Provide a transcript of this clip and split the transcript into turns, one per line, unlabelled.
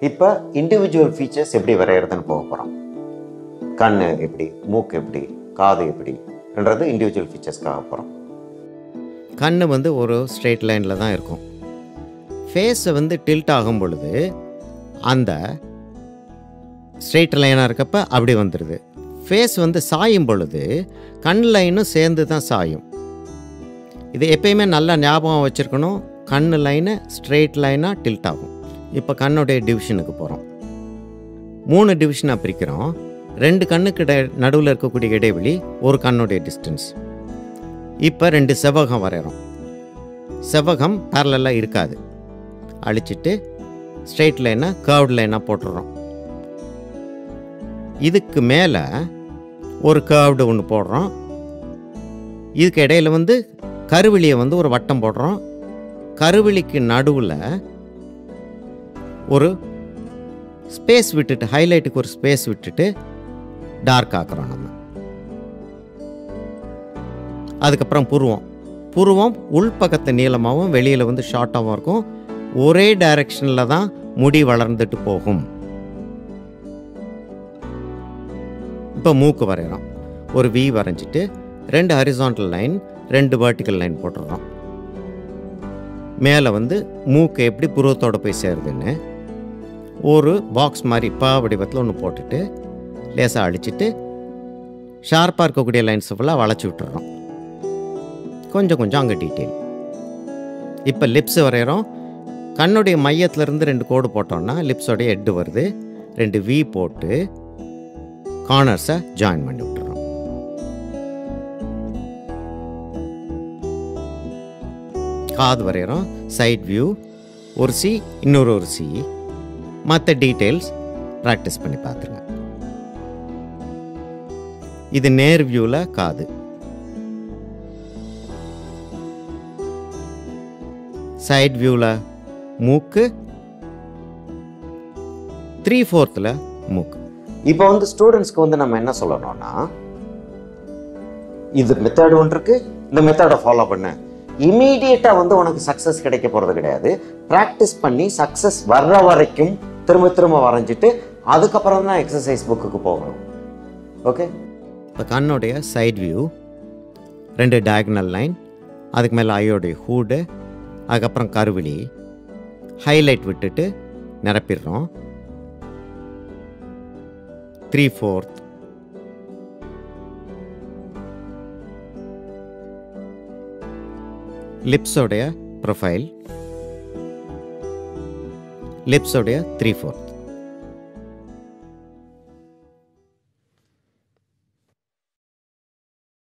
இப்போ individual features எப்படி வரைகிறதுன்னு போக போகிறோம் கண் எப்படி மூக்கு எப்படி காது எப்படின்றது இண்டிவிஜுவல் ஃபீச்சர்ஸ்க்காக போகிறோம்
கண் வந்து ஒரு ஸ்ட்ரெயிட் லைனில் தான் இருக்கும் ஃபேஸை வந்து டில்ட் ஆகும் பொழுது அந்த ஸ்ட்ரெயிட் லைனாக இருக்கப்ப அப்படி வந்துடுது ஃபேஸ் வந்து சாயும் பொழுது கண் லைனும் சேர்ந்து தான் சாயும் இது எப்பயுமே நல்லா ஞாபகம் வச்சுருக்கணும் கண் லைனு ஸ்ட்ரெயிட் லைனாக டில்ட் ஆகும் இப்போ கண்ணுடைய டிவிஷனுக்கு போகிறோம் மூணு டிவிஷனாக பிரிக்கிறோம் ரெண்டு கண்ணுக்கு இட நடுவில் இருக்கக்கூடிய இடைவெளி ஒரு கண்ணுடைய டிஸ்டன்ஸ் இப்போ ரெண்டு செவ்வகம் வரைகிறோம் செவ்வகம் பேரலாக இருக்காது அழிச்சிட்டு ஸ்ட்ரெயிட் லைனாக கர்வ்ட் லைனாக போட்டுடுறோம் இதுக்கு மேலே ஒரு கர்வ்டு ஒன்று போடுறோம் இதுக்கு இடையில வந்து கருவிழியை வந்து ஒரு வட்டம் போடுறோம் கருவிழிக்கு நடுவில் ஒரு ஸ்பேஸ் விட்டுட்டு ஹைலைட்டுக்கு ஒரு ஸ்பேஸ் விட்டுட்டு டார்க் ஆக்குறோம் நம்ம அதுக்கப்புறம் புருவம் புருவம் உள்பக்கத்து நீளமாகவும் வெளியில் வந்து ஷார்ட்டாகவும் இருக்கும் ஒரே டைரக்ஷனில் தான் முடி வளர்ந்துட்டு போகும் இப்போ மூக்கு வரைகிறோம் ஒரு வி வரைஞ்சிட்டு ரெண்டு ஹரிசாண்டல் லைன் ரெண்டு vertical லைன் போட்டுடுறோம் மேலே வந்து மூக்கு எப்படி புருவத்தோட போய் சேருதுன்னு ஒரு பாக்ஸ் மாதிரி பா வடிவத்தில் ஒன்று போட்டுட்டு லேசாக அழிச்சிட்டு ஷார்ப்பாக இருக்கக்கூடிய லைன்ஸ் ஃபுல்லாக வளைச்சி விட்டுறோம் கொஞ்சம் கொஞ்சம் அங்கே டீட்டெயில் இப்போ லிப்ஸ் வரைகிறோம் கண்ணுடைய மையத்திலேருந்து ரெண்டு கோடு போட்டோம்னா லிப்ஸோடைய எட்டு வருது ரெண்டு வி போட்டு கார்னர்ஸை ஜாயின் பண்ணி விட்டுறோம் காது வரைகிறோம் சைட் வியூ ஒரு சி இன்னொரு ஒரு சி மற்ற டீட்டெயில்ஸ் ப்ராக்டிஸ் பண்ணி பார்த்துருங்க இது நேர் வியூவில் காது சைட் வியூவில் மூக்கு த்ரீ ஃபோர்த்தில் மூக்கு
இப்போ வந்து ஸ்டூடெண்ட்ஸ்க்கு வந்து நம்ம என்ன சொல்லணும்னா இது மெத்தட் ஒன்று இருக்கு இந்த மெத்தடை ஃபாலோ பண்ணு இமீடியட்டாக வந்து உனக்கு சக்ஸஸ் கிடைக்க போகிறது கிடையாது ப்ராக்டிஸ் பண்ணி சக்ஸஸ் வர்ற வரைக்கும் திரும்ப திரும்ப வரைஞ்சிட்டு அதுக்கப்புறம் தான் எக்ஸசைஸ் புக்குக்கு போகணும் ஓகே
இப்போ கண்ணுடைய சைட் வியூ ரெண்டு டயகனல் லைன் அதுக்கு மேலே ஐயோடைய ஹூடு அதுக்கப்புறம் கருவிழி ஹைலைட் விட்டுட்டு நிரப்பிடுறோம் த்ரீ ஃபோர்த் லிப்ஸோடைய ப்ரொஃபைல் லிப்ஸோடைய த்ரீ ஃபோர்த்